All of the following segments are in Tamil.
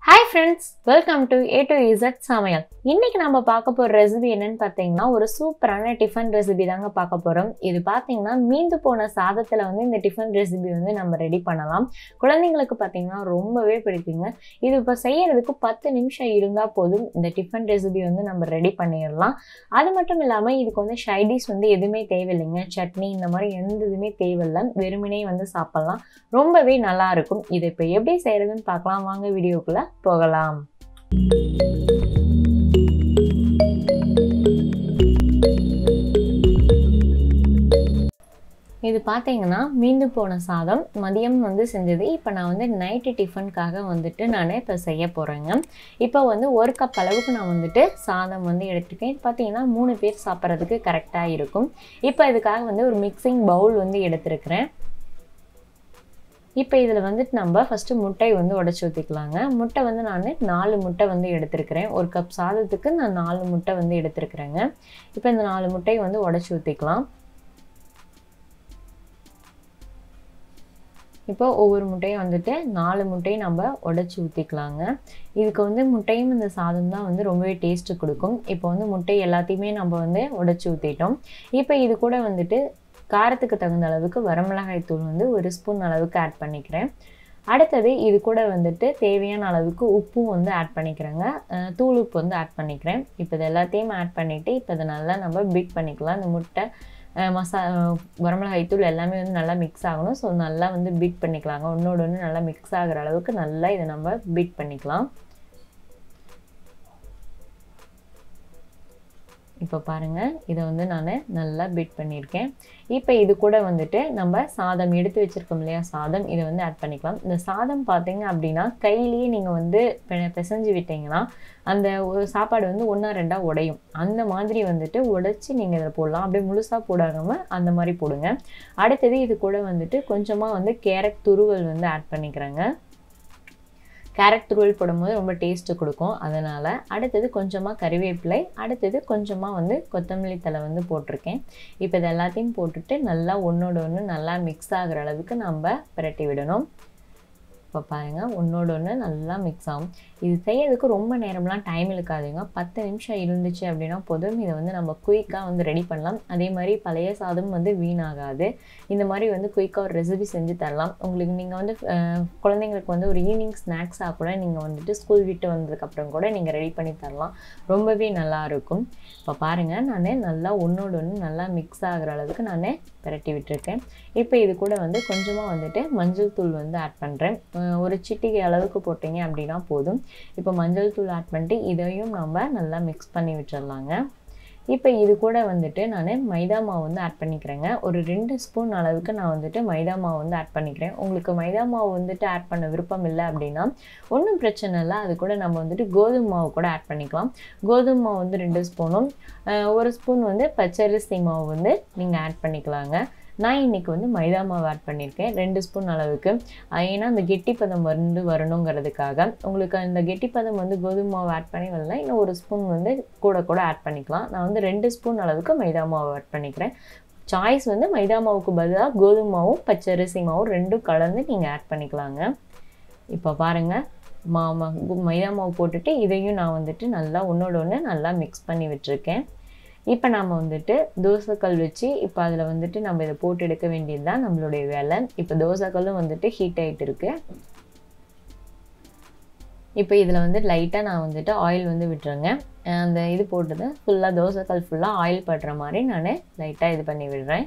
hi friends welcome to A to Z சமையல் இன்னைக்கு நம்ம பார்க்க போகிற ரெசிபி என்னன்னு பார்த்தீங்கன்னா ஒரு சூப்பரான டிஃபன் ரெசிபி தாங்க பார்க்க போகிறோம் இது பார்த்தீங்கன்னா மீந்து போன சாதத்தில் வந்து இந்த டிஃபன் ரெசிபி வந்து நம்ம ரெடி பண்ணலாம் குழந்தைங்களுக்கு பார்த்தீங்கன்னா ரொம்பவே பிடிக்குங்க இது இப்போ செய்யறதுக்கு பத்து நிமிஷம் இருந்தால் போதும் இந்த டிஃபன் ரெசிபி வந்து நம்ம ரெடி பண்ணிடலாம் அது மட்டும் இல்லாமல் இதுக்கு வந்து ஷைடிஸ் வந்து எதுவுமே தேவையில்லைங்க சட்னி இந்த மாதிரி எந்த இதுவுமே தேவையில்லை வெறுமனே வந்து சாப்பிட்லாம் ரொம்பவே நல்லா இருக்கும் இதை இப்போ எப்படி செய்யறதுன்னு பார்க்கலாம் வாங்க வீடியோக்குள்ள போகலாம் இது பார்த்தீங்கன்னா மீந்து போன சாதம் மதியம் வந்து செஞ்சது இப்போ நான் வந்து நைட்டு டிஃபனுக்காக வந்துட்டு நான் இப்போ செய்ய போகிறேங்க இப்போ வந்து ஒரு கப் அளவுக்கு நான் வந்துட்டு சாதம் வந்து எடுத்துருக்கேன் இது பார்த்தீங்கன்னா மூணு பேர் சாப்பிட்றதுக்கு கரெக்டாக இருக்கும் இப்போ இதுக்காக வந்து ஒரு மிக்சிங் பவுல் வந்து எடுத்துருக்கிறேன் இப்போ இதில் வந்துட்டு நம்ம ஃபஸ்ட்டு முட்டை வந்து உடச்சி ஊற்றிக்கலாங்க முட்டை வந்து நான் நாலு முட்டை வந்து எடுத்துருக்கிறேன் ஒரு கப் சாதத்துக்கு நான் நாலு முட்டை வந்து எடுத்துருக்குறேங்க இப்போ இந்த நாலு முட்டையை வந்து உடச்சி ஊற்றிக்கலாம் இப்போ ஒவ்வொரு முட்டையும் வந்துட்டு நாலு முட்டையும் நம்ம உடச்சி ஊற்றிக்கலாங்க இதுக்கு வந்து முட்டையும் இந்த சாதம் தான் வந்து ரொம்பவே டேஸ்ட்டு கொடுக்கும் இப்போ வந்து முட்டை எல்லாத்தையுமே நம்ம வந்து உடச்சி ஊற்றிட்டோம் இப்போ இது கூட வந்துட்டு காரத்துக்கு தகுந்த அளவுக்கு வரமிளகாய் தூள் வந்து ஒரு ஸ்பூன் அளவுக்கு ஆட் பண்ணிக்கிறேன் அடுத்தது இது கூட வந்துட்டு தேவையான அளவுக்கு உப்பும் வந்து ஆட் பண்ணிக்கிறேங்க தூள் உப்பு வந்து ஆட் பண்ணிக்கிறேன் இப்போ இது எல்லாத்தையும் ஆட் பண்ணிவிட்டு இப்போ இதை நல்லா நம்ம பீட் பண்ணிக்கலாம் இந்த முட்டை மசா வரமிளகாய் தூள் எல்லாமே வந்து நல்லா மிக்ஸ் ஆகணும் ஸோ நல்லா வந்து பீட் பண்ணிக்கலாங்க ஒன்றோட ஒன்று நல்லா மிக்ஸ் ஆகிற அளவுக்கு நல்லா இதை நம்ம பீட் பண்ணிக்கலாம் இப்போ பாருங்கள் இதை வந்து நான் நல்லா பீட் பண்ணியிருக்கேன் இப்போ இது கூட வந்துட்டு நம்ம சாதம் எடுத்து வச்சுருக்கோம் இல்லையா சாதம் இதை வந்து ஆட் பண்ணிக்கலாம் இந்த சாதம் பார்த்தீங்க அப்படின்னா கையிலேயே நீங்கள் வந்து பிசைஞ்சு விட்டீங்கன்னா அந்த ஒரு சாப்பாடு வந்து ஒன்றா ரெண்டாக உடையும் அந்த மாதிரி வந்துட்டு உடைச்சி நீங்கள் இதில் போடலாம் அப்படியே முழுசாக போடாமல் அந்த மாதிரி போடுங்க அடுத்தது இது கூட வந்துட்டு கொஞ்சமாக வந்து கேரட் துருவல் வந்து ஆட் பண்ணிக்கிறேங்க கேரட் துருவல் போடும்போது ரொம்ப டேஸ்ட்டு கொடுக்கும் அதனால் அடுத்தது கொஞ்சமாக கறிவேப்பிலை அடுத்தது கொஞ்சமாக வந்து கொத்தமல்லி தலை வந்து போட்டிருக்கேன் இப்போ இது எல்லாத்தையும் போட்டுட்டு நல்லா ஒன்றோட ஒன்று நல்லா மிக்ஸ் ஆகிற அளவுக்கு நம்ம பிரட்டி விடணும் இப்போ பாருங்கள் ஒன்றோட ஒன்று நல்லா மிக்ஸ் ஆகும் இது செய்யறதுக்கு ரொம்ப நேரம்லாம் டைம் இழுக்காதுங்க பத்து நிமிஷம் இருந்துச்சு அப்படின்னா போதும் இதை வந்து நம்ம குயிக்காக வந்து ரெடி பண்ணலாம் அதே மாதிரி பழைய சாதம் வந்து வீணாகாது இந்த மாதிரி வந்து குயிக்காக ஒரு ரெசிபி செஞ்சு தரலாம் உங்களுக்கு நீங்கள் வந்து குழந்தைங்களுக்கு வந்து ஒரு ஈவினிங் ஸ்நாக்ஸாக கூட நீங்கள் வந்துட்டு ஸ்கூல் விட்டு வந்ததுக்கப்புறம் கூட நீங்கள் ரெடி பண்ணி தரலாம் ரொம்பவே நல்லாயிருக்கும் இப்போ பாருங்கள் நான் நல்லா ஒன்றோட ஒன்று நல்லா மிக்ஸ் ஆகிற அளவுக்கு நான் பிரட்டி விட்டுருக்கேன் இப்போ இது கூட வந்து கொஞ்சமாக வந்துட்டு மஞ்சள் தூள் வந்து ஆட் பண்ணுறேன் ஒரு சிட்டிகை அளவுக்கு போட்டிங்க அப்படின்னா போதும் இப்போ மஞ்சள் தூள் ஆட் பண்ணிட்டு இதையும் நம்ம நல்லா மிக்ஸ் பண்ணி விட்டுறலாங்க இப்போ இது கூட வந்துட்டு நான் மைதா மாவு வந்து ஆட் பண்ணிக்கிறேங்க ஒரு ரெண்டு ஸ்பூன் அளவுக்கு நான் வந்துட்டு மைதா மாவு வந்து ஆட் பண்ணிக்கிறேன் உங்களுக்கு மைதா மாவு வந்துட்டு ஆட் பண்ண விருப்பம் இல்லை அப்படின்னா ஒன்றும் பிரச்சனை இல்லை அது கூட நம்ம வந்துட்டு கோதுமை மாவு கூட ஆட் பண்ணிக்கலாம் கோதுமை மாவு வந்து ரெண்டு ஸ்பூனும் ஒரு ஸ்பூன் வந்து பச்சரிசி மாவு வந்து நீங்கள் ஆட் பண்ணிக்கலாங்க நான் இன்றைக்கி வந்து மைதா மாவு ஆட் பண்ணியிருக்கேன் ரெண்டு ஸ்பூன் அளவுக்கு ஏன்னா அந்த கெட்டிப்பதம் வந்து வரணுங்கிறதுக்காக உங்களுக்கு அந்த கெட்டிப்பதம் வந்து கோதுமை மாவு ஆட் பண்ணி வரல இன்னும் ஒரு ஸ்பூன் வந்து கூட கூட ஆட் பண்ணிக்கலாம் நான் வந்து ரெண்டு ஸ்பூன் அளவுக்கு மைதா மாவு ஆட் பண்ணிக்கிறேன் சாய்ஸ் வந்து மைதா மாவுக்கு பதிலாக கோதுமை மாவும் பச்சரிசி மாவும் ரெண்டும் கலந்து நீங்கள் ஆட் பண்ணிக்கலாங்க இப்போ பாருங்கள் மா மைதா மாவு போட்டுட்டு இதையும் நான் வந்துட்டு நல்லா ஒன்றோட ஒன்று நல்லா மிக்ஸ் பண்ணி விட்டுருக்கேன் இப்போ நம்ம வந்துட்டு தோசைக்கல் வச்சு இப்போ அதில் வந்துட்டு நம்ம இதை போட்டு எடுக்க வேண்டியது தான் நம்மளுடைய வேலை இப்போ தோசைக்கல்லும் வந்துட்டு ஹீட் ஆகிட்டு இருக்கு இப்போ இதில் வந்து லைட்டாக நான் வந்துட்டு ஆயில் வந்து விட்டுருங்க அந்த இது போட்டது ஃபுல்லாக தோசைக்கல் ஃபுல்லாக ஆயில் படுற மாதிரி நான் லைட்டாக இது பண்ணி விடுறேன்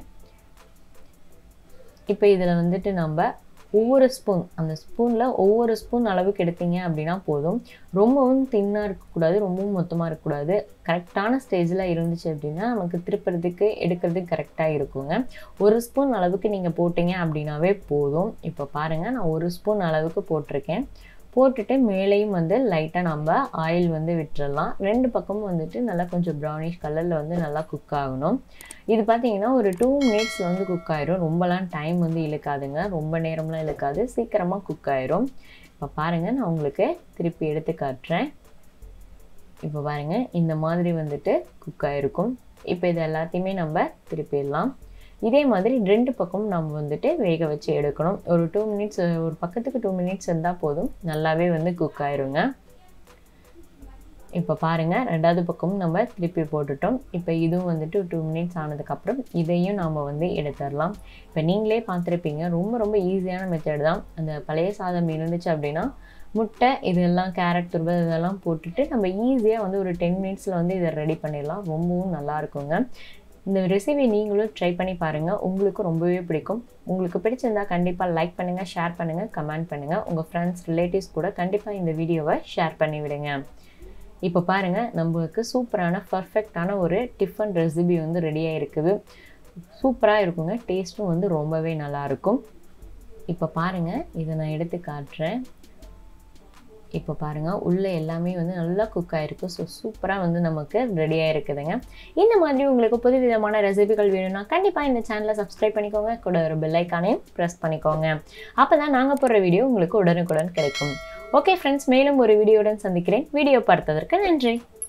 இப்போ இதில் வந்துட்டு நம்ம ஒவ்வொரு ஸ்பூன் அந்த ஸ்பூனில் ஒவ்வொரு ஸ்பூன் அளவுக்கு எடுத்தீங்க அப்படின்னா போதும் ரொம்பவும் தின்னாக இருக்கக்கூடாது ரொம்பவும் மொத்தமாக இருக்கக்கூடாது கரெக்டான ஸ்டேஜில் இருந்துச்சு அப்படின்னா நமக்கு திருப்புறதுக்கு எடுக்கிறதுக்கு கரெக்டாக இருக்குங்க ஒரு ஸ்பூன் அளவுக்கு நீங்கள் போட்டிங்க அப்படின்னாவே போதும் இப்போ பாருங்கள் நான் ஒரு ஸ்பூன் அளவுக்கு போட்டிருக்கேன் போட்டுட்டு மேலேயும் வந்து லைட்டாக நம்ம ஆயில் வந்து விட்டுறலாம் ரெண்டு பக்கமும் வந்துட்டு நல்லா கொஞ்சம் ப்ரௌனிஷ் கலரில் வந்து நல்லா குக் ஆகணும் இது பார்த்தீங்கன்னா ஒரு டூ மினிட்ஸில் வந்து குக் ஆயிரும் ரொம்பலாம் டைம் வந்து இழுக்காதுங்க ரொம்ப நேரம்லாம் இழுக்காது சீக்கிரமாக குக் ஆயிரும் இப்போ பாருங்கள் நான் உங்களுக்கு திருப்பி எடுத்து காட்டுறேன் இப்போ பாருங்கள் இந்த மாதிரி வந்துட்டு குக் ஆகிருக்கும் இப்போ இது எல்லாத்தையுமே நம்ம திருப்பிடலாம் இதே மாதிரி ரெண்டு பக்கமும் நம்ம வந்துட்டு வேக வச்சு எடுக்கணும் ஒரு டூ மினிட்ஸ் ஒரு பக்கத்துக்கு டூ மினிட்ஸ் இருந்தால் போதும் நல்லாவே வந்து குக் ஆயிருங்க இப்போ பாருங்கள் ரெண்டாவது பக்கமும் நம்ம திருப்பி போட்டுட்டோம் இப்போ இதுவும் வந்துட்டு டூ மினிட்ஸ் ஆனதுக்கப்புறம் இதையும் நாம் வந்து எடுத்துடலாம் இப்போ நீங்களே பார்த்துருப்பீங்க ரொம்ப ரொம்ப ஈஸியான மெத்தட் தான் அந்த பழைய சாதம் இருந்துச்சு அப்படின்னா முட்டை இதெல்லாம் கேரட் துருவல் இதெல்லாம் போட்டுட்டு நம்ம ஈஸியாக வந்து ஒரு டென் மினிட்ஸில் வந்து இதை ரெடி பண்ணிடலாம் ரொம்பவும் நல்லா இருக்குங்க இந்த ரெசிபி நீங்களும் ட்ரை பண்ணி பாருங்கள் உங்களுக்கு ரொம்பவே பிடிக்கும் உங்களுக்கு பிடிச்சிருந்தா கண்டிப்பாக லைக் பண்ணுங்கள் ஷேர் பண்ணுங்கள் கமெண்ட் பண்ணுங்கள் உங்கள் ஃப்ரெண்ட்ஸ் ரிலேட்டிவ்ஸ் கூட கண்டிப்பாக இந்த வீடியோவை ஷேர் பண்ணி விடுங்க இப்போ பாருங்கள் நம்மளுக்கு சூப்பரான பர்ஃபெக்டான ஒரு டிஃபன் ரெசிபி வந்து ரெடியாக இருக்குது சூப்பராக இருக்குங்க டேஸ்ட்டும் வந்து ரொம்பவே நல்லாயிருக்கும் இப்போ பாருங்கள் இதை நான் எடுத்து காட்டுறேன் இப்போ பாருங்கள் உள்ளே எல்லாமே வந்து நல்லா குக் ஆகிருக்கு ஸோ சூப்பராக வந்து நமக்கு ரெடியாக இருக்குதுங்க இந்த மாதிரி உங்களுக்கு புது விதமான ரெசிபிகள் வேணும்னா கண்டிப்பாக இந்த சேனலை சப்ஸ்கிரைப் பண்ணிக்கோங்க கூட ஒரு பெல்லைக்கானையும் ப்ரெஸ் பண்ணிக்கோங்க அப்போ தான் நாங்கள் போடுற வீடியோ உங்களுக்கு உடனுக்குடன் கிடைக்கும் ஓகே ஃப்ரெண்ட்ஸ் மேலும் ஒரு வீடியோவுடன் சந்திக்கிறேன் வீடியோ பார்த்ததற்கு நன்றி